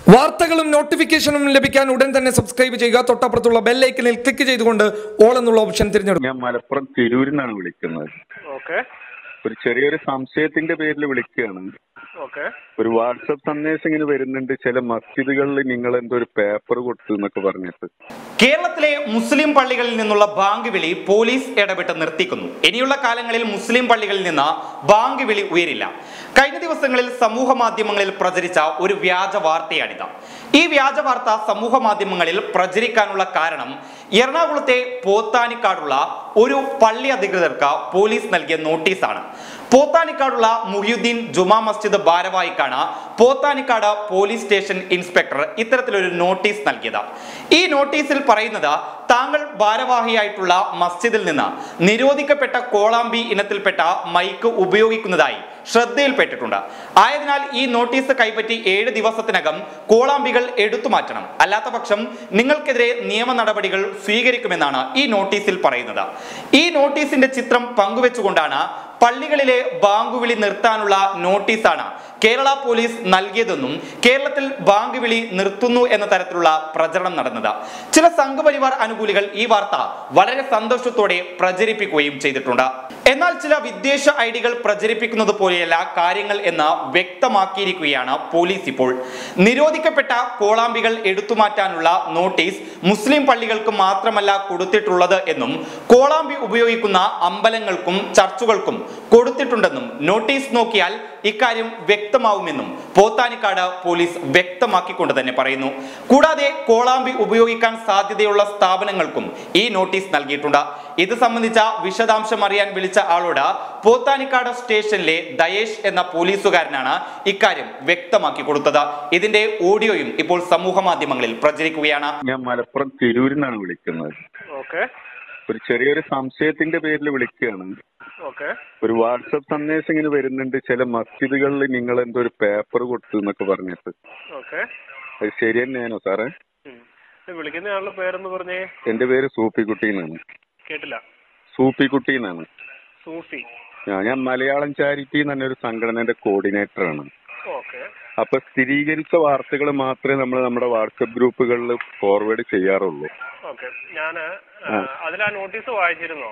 വാർത്തകളും നോട്ടിഫിക്കേഷനും ലഭിക്കാൻ ഉടൻ തന്നെ സബ്സ്ക്രൈബ് ചെയ്യുക തൊട്ടപ്പുറത്തുള്ള ബെല്ലൈക്കനിൽ ക്ലിക്ക് ചെയ്തുകൊണ്ട് ഓൾ എന്നുള്ള ഓപ്ഷൻ തിരഞ്ഞെടുക്കുക ഞാൻ മലപ്പുറം തിരൂരിൽ നിന്നാണ് വിളിക്കുന്നത് ഓക്കെ ഒരു ചെറിയൊരു സംശയത്തിന്റെ പേരിൽ വിളിക്കുകയാണ് ഓക്കെ ഒരു വാട്സപ്പ് സന്ദേശം ഇങ്ങനെ വരുന്നുണ്ട് ചില മസ്ജിദുകളിൽ നിങ്ങൾ എന്തോ ഒരു പേപ്പർ കൊടുത്തു എന്നൊക്കെ പറഞ്ഞിട്ട് കേരളത്തിലെ മുസ്ലിം പള്ളികളിൽ നിന്നുള്ള ബാങ്ക് വിളി പോലീസ് ഇടപെട്ട് നിർത്തിക്കുന്നു ഇനിയുള്ള കാലങ്ങളിൽ മുസ്ലിം പള്ളികളിൽ നിന്ന് ബാങ്ക് വിളി ഉയരില്ല കഴിഞ്ഞ ദിവസങ്ങളിൽ സമൂഹ മാധ്യമങ്ങളിൽ പ്രചരിച്ച ഒരു വ്യാജ വാർത്തയാണിത് ഈ വ്യാജ വാർത്ത സമൂഹ മാധ്യമങ്ങളിൽ പ്രചരിക്കാനുള്ള കാരണം എറണാകുളത്തെ പോത്താനിക്കാടുള്ള ഒരു പള്ളി അധികൃതർക്ക് പോലീസ് നൽകിയ നോട്ടീസാണ് പോത്താനിക്കാടുള്ള മുഹിയുദ്ദീൻ ജുമാ മസ്ജിദ് ഭാരവാഹിക്കാണ് പോത്താനിക്കാട് പോലീസ് സ്റ്റേഷൻ ഇൻസ്പെക്ടർ ഇത്തരത്തിലൊരു നോട്ടീസ് നൽകിയത് ഈ നോട്ടീസിൽ പറയുന്നത് താങ്കൾ ഭാരവാഹിയായിട്ടുള്ള മസ്ജിദിൽ നിന്ന് നിരോധിക്കപ്പെട്ട കോളാമ്പി ഇനത്തിൽപ്പെട്ട മൈക്ക് ഉപയോഗിക്കുന്നതായി ശ്രദ്ധയിൽപ്പെട്ടിട്ടുണ്ട് ആയതിനാൽ ഈ നോട്ടീസ് കൈപ്പറ്റി ഏഴ് ദിവസത്തിനകം കോളാമ്പികൾ എടുത്തു മാറ്റണം അല്ലാത്ത പക്ഷം നിങ്ങൾക്കെതിരെ നിയമ നടപടികൾ സ്വീകരിക്കുമെന്നാണ് ഈ നോട്ടീസിൽ പറയുന്നത് ഈ നോട്ടീസിന്റെ ചിത്രം പങ്കുവെച്ചുകൊണ്ടാണ് പള്ളികളിലെ ബാങ്കുവിളി നിർത്താനുള്ള നോട്ടീസാണ് കേരള പോലീസ് നൽകിയതെന്നും കേരളത്തിൽ ബാങ്ക് വിളി നിർത്തുന്നു എന്ന തരത്തിലുള്ള പ്രചരണം നടന്നത് ചില സംഘപരിവാർ അനുകൂലികൾ ഈ വാർത്ത വളരെ സന്തോഷത്തോടെ പ്രചരിപ്പിക്കുകയും ചെയ്തിട്ടുണ്ട് എന്നാൽ ചില വിദ്വേഷ ഐഡികൾ പ്രചരിപ്പിക്കുന്നത് പോലെയല്ല കാര്യങ്ങൾ എന്ന് വ്യക്തമാക്കിയിരിക്കുകയാണ് പോലീസ് ഇപ്പോൾ നിരോധിക്കപ്പെട്ട കോളാമ്പികൾ എടുത്തുമാറ്റാനുള്ള നോട്ടീസ് മുസ്ലിം പള്ളികൾക്ക് മാത്രമല്ല കൊടുത്തിട്ടുള്ളത് എന്നും കോളാമ്പി ഉപയോഗിക്കുന്ന അമ്പലങ്ങൾക്കും ചർച്ചുകൾക്കും കൊടുത്തിട്ടുണ്ടെന്നും നോട്ടീസ് നോക്കിയാൽ ഇക്കാര്യം വ്യക്തമാവുമെന്നും പോത്താനിക്കാട് പോലീസ് വ്യക്തമാക്കിക്കൊണ്ട് തന്നെ പറയുന്നു കൂടാതെ കോളാമ്പി ഉപയോഗിക്കാൻ സാധ്യതയുള്ള സ്ഥാപനങ്ങൾക്കും ഈ നോട്ടീസ് നൽകിയിട്ടുണ്ട് ഇത് സംബന്ധിച്ച വിശദാംശം അറിയാൻ വിളിച്ച ആളോട് പോത്താനിക്കാട് സ്റ്റേഷനിലെ ദയേഷ് എന്ന പോലീസുകാരനാണ് ഇക്കാര്യം വ്യക്തമാക്കി കൊടുത്തത് ഇതിന്റെ ഓഡിയോയും ഇപ്പോൾ സമൂഹ മാധ്യമങ്ങളിൽ പ്രചരിക്കുകയാണ് ഞാൻ മലപ്പുറം തിരൂരിൽ നിന്നാണ് വിളിക്കുന്നത് ഓക്കെ ഒരു ചെറിയൊരു സംശയത്തിന്റെ പേരിൽ വിളിക്കുകയാണ് ഓക്കെ ഒരു വാട്സപ്പ് സന്ദേശം ഇങ്ങനെ വരുന്നുണ്ട് ചില മസ്ജിദുകളിൽ നിങ്ങൾ എന്തോ ഒരു പേപ്പർ കൊടുത്തു എന്നൊക്കെ പറഞ്ഞിട്ട് ഓക്കെ അത് ശരി തന്നെയാണോ സാറേ വിളിക്കുന്ന ആളുടെ പേരെന്ന് പറഞ്ഞേ എന്റെ പേര് സൂപ്പിക്കുട്ടി എന്നാണ് കേട്ടില്ല സൂപ്പിക്കുട്ടി എന്നാണ് സൂഫി ഞാൻ- ഞാൻ മലയാളം ചാരിറ്റി എന്ന് പറഞ്ഞ ഒരു സംഘടനയുടെ കോർഡിനേറ്റർ ആണ് ഓക്കെ അപ്പൊ സ്ഥിരീകരിച്ച വാർത്തകൾ മാത്രമേ നമ്മൾ നമ്മുടെ വാട്സപ്പ് ഗ്രൂപ്പുകളിൽ ഫോർവേഡ് ചെയ്യാറുള്ളൂ ഓക്കെ ഞാന് അതിൽ ആ നോട്ടീസ് വായിച്ചിരുന്നോ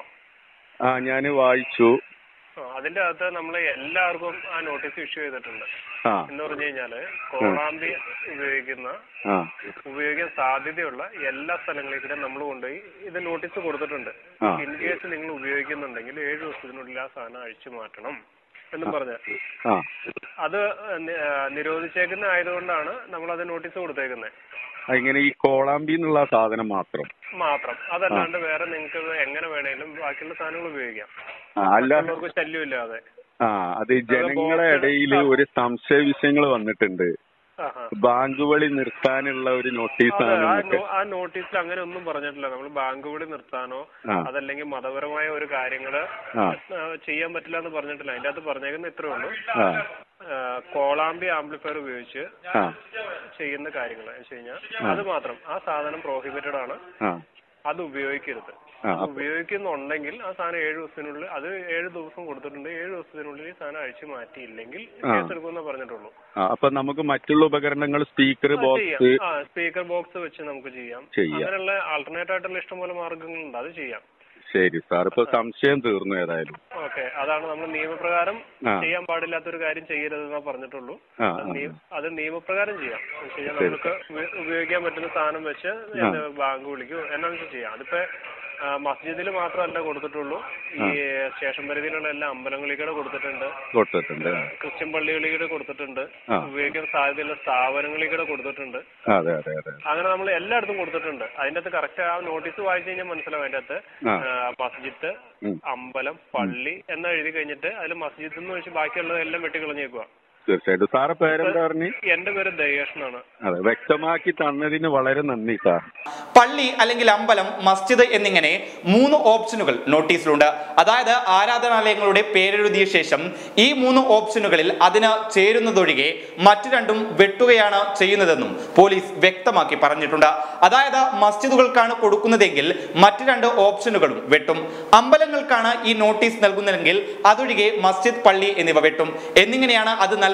ആ ഞാൻ വായിച്ചു ആ, അതിന്റെ അകത്ത് നമ്മൾ എല്ലാവർക്കും ആ നോട്ടീസ് ഇഷ്യൂ ചെയ്തിട്ടുണ്ട് ആ എന്ന് പറഞ്ഞു കഴിഞ്ഞാല് കോളാമ്പി ഉപയോഗിക്കുന്ന ആ ഉപയോഗിക്കാൻ സാധ്യതയുള്ള എല്ലാ സ്ഥലങ്ങളിലേക്കും നമ്മൾ കൊണ്ടുപോയി ഇത് നോട്ടീസ് കൊടുത്തിട്ടുണ്ട് ആ. ഇൻ കേസ് നിങ്ങൾ ഉപയോഗിക്കുന്നുണ്ടെങ്കിൽ ഏഴ് ദിവസത്തിനുള്ളിൽ ആ സാധനം അഴിച്ചു മാറ്റണം എന്നും പറഞ്ഞ് ആ അത് നി- ആ, നിരോധിച്ചേക്കുന്ന ആയതുകൊണ്ടാണ് നമ്മൾ അത് നോട്ടീസ് കൊടുത്തേക്കുന്നത് ആ, ഇങ്ങനെ ഈ കോളാമ്പി എന്നുള്ള ആ സാധനം മാത്രം മാത്രം അതല്ലാണ്ട് വേറെ നിങ്ങൾക്ക് എങ്ങനെ വേണേലും ബാക്കിയുള്ള സാധനങ്ങൾ ഉപയോഗിക്കാം ആ, അല്ല മറ്റുള്ളവർക്ക് ശല്യമില്ലാതെ ആ അത് ജനങ്ങളെ ഇടയിൽ ഒരു സംശയ വിഷയങ്ങൾ വന്നിട്ടുണ്ട് ആഹാ. ബാങ്ക് വഴി നിർത്താനുള്ള ഒരു അതെ, നോട്ടീസാണ് ആ എന്നൊക്കെ നോ- ആ നോട്ടീസിൽ അങ്ങനെ ഒന്നും പറഞ്ഞിട്ടില്ല നമ്മൾ ബാങ്ക് വിളി നിർത്താനോ ആ. അതല്ലെങ്കിൽ മതപരമായ ഒരു കാര്യങ്ങള് ആ ആ, ചെയ്യാൻ പറ്റില്ല എന്ന് പറഞ്ഞിട്ടില്ല അതിന്റെ അകത്ത് പറഞ്ഞേക്കുന്ന ഇത്രേ ഉള്ളൂ ആ ആ, കോളാമ്പി ആംപ്ലിഫയർ ഉപയോഗിച്ച് ആ ചെയ്യുന്ന കാര്യങ്ങൾ എന്ന് വെച്ച് കഴിഞ്ഞാൽ അത് മാത്രം ആ സാധനം പ്രോഹിബിറ്റഡ് ആണ് ആ അത് ഉപയോഗിക്കരുത് ആ, അത് ഉപയോഗിക്കുന്നുണ്ടെങ്കിൽ ആ സാധനം ഏഴ് ദിവസത്തിനുള്ളിൽ അത് ഏഴ് ദിവസം കൊടുത്തിട്ടുണ്ട് ഏഴ് ദിവസത്തിനുള്ളിൽ ഈ സാധനം അഴിച്ചു മാറ്റിയില്ലെങ്കിൽ ആ. കേസ് എടുക്കുമെന്ന് പറഞ്ഞിട്ടുള്ളൂ ആ അപ്പൊ നമുക്ക് മറ്റുള്ള ഉപകരണങ്ങൾ സ്പീക്കർ ആ, ബോക്സ് ചെയ്യാം ആ സ്പീക്കർ ബോക്സ് വെച്ച് നമുക്ക് ചെയ്യാം ചെയ്യാം. അങ്ങനെയുള്ള ആൾട്ടർനേറ്റ് ആയിട്ടുള്ള ഇഷ്ടംപോലെ മാർഗങ്ങളുണ്ട് അത് ചെയ്യാം ശരി സാർ ഇപ്പൊ സംശയം തീർന്നു ഏതായാലും ഓക്കെ അതാണ് നമ്മൾ നിയമപ്രകാരം ആ. ചെയ്യാൻ പാടില്ലാത്ത ഒരു കാര്യം ചെയ്യരുതെന്നാ പറഞ്ഞിട്ടുള്ളൂ ആ, അത് ആ. നിയ- അത് നിയമപ്രകാരം ചെയ്യാം എന്ന് വെച്ച് കഴിഞ്ഞാൽ ശരി. നമുക്ക് ഉപ- ഉപയോഗിക്കാൻ പറ്റുന്ന സാധനം വെച്ച് എന്ത് ബാങ്ക് വിളിക്കും എന്നാന്ന് വെച്ചാൽ ചെയ്യാം അതിപ്പോ മസ്ജിദിൽ മാത്രമല്ല കൊടുത്തിട്ടുള്ളൂ ഈ സ്റ്റേഷൻ പരിധിയിലുള്ള എല്ലാ അമ്പലങ്ങളിൽ കൂടെ കൊടുത്തിട്ടുണ്ട് കൊടുത്തിട്ടുണ്ട് ക്രിസ്ത്യൻ പള്ളികളിൽ കൂടെ കൊടുത്തിട്ടുണ്ട് ആ. ഉപയോഗിക്കാൻ സാധ്യതയുള്ള സ്ഥാപനങ്ങളിൽ കൂടെ കൊടുത്തിട്ടുണ്ട് അതെ അതെ അതെ അങ്ങനെ നമ്മൾ എല്ലായിടത്തും കൊടുത്തിട്ടുണ്ട് അതിന്റെ അകത്ത് കറക്റ്റ് ആ നോട്ടീസ് വായിച്ചു കഴിഞ്ഞാൽ മനസ്സിലാവും അതിന്റെ അകത്ത് ആ. ആ, മസ്ജിദ് ഉം. അമ്പലം പള്ളി എന്ന് എഴുതി കഴിഞ്ഞിട്ട് അതിൽ മസ്ജിദ് എന്ന് വെച്ച് ബാക്കിയുള്ളതെല്ലാം വെട്ടിക്കളഞ്ഞേക്കുക തീർച്ചയായിട്ടും സാറ് പേരെന്താ പറഞ്ഞു എന്റെ പേര് ദയേഷ് എന്നാണ് അതെ വ്യക്തമാക്കി തന്നതിന് വളരെ നന്ദി സാർ പള്ളി അല്ലെങ്കിൽ അമ്പലം മസ്ജിദ് എന്നിങ്ങനെ മൂന്ന് ഓപ്ഷനുകൾ നോട്ടീസിലുണ്ട് അതായത് ആരാധനാലയങ്ങളുടെ പേരെഴുതിയ ശേഷം ഈ മൂന്ന് ഓപ്ഷനുകളിൽ അതിന് ചേരുന്നതൊഴികെ മറ്റു രണ്ടും വെട്ടുകയാണ് ചെയ്യുന്നതെന്നും പോലീസ് വ്യക്തമാക്കി പറഞ്ഞിട്ടുണ്ട് അതായത് മസ്ജിദുകൾക്കാണ് കൊടുക്കുന്നതെങ്കിൽ മറ്റു രണ്ട് ഓപ്ഷനുകളും വെട്ടും അമ്പലങ്ങൾക്കാണ് ഈ നോട്ടീസ് നൽകുന്നതെങ്കിൽ അതൊഴികെ മസ്ജിദ് പള്ളി എന്നിവ വെട്ടും എന്നിങ്ങനെയാണ് അത് നൽകുന്നത്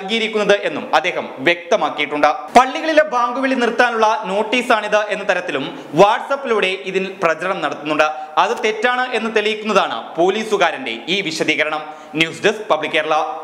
നൽകിയിരിക്കുന്നത് എന്നും അദ്ദേഹം വ്യക്തമാക്കിയിട്ടുണ്ട് പള്ളികളിലെ ബാങ്ക് വിളി നിർത്താനുള്ള നോട്ടീസാണിത് എന്ന തരത്തിലും വാട്സപ്പിലൂടെ ഇതിൽ പ്രചരണം നടത്തുന്നുണ്ട് അത് തെറ്റാണ് എന്ന് തെളിയിക്കുന്നതാണ് പോലീസുകാരന്റെ ഈ വിശദീകരണം ന്യൂസ് ഡെസ്ക് പബ്ലിക് കേരള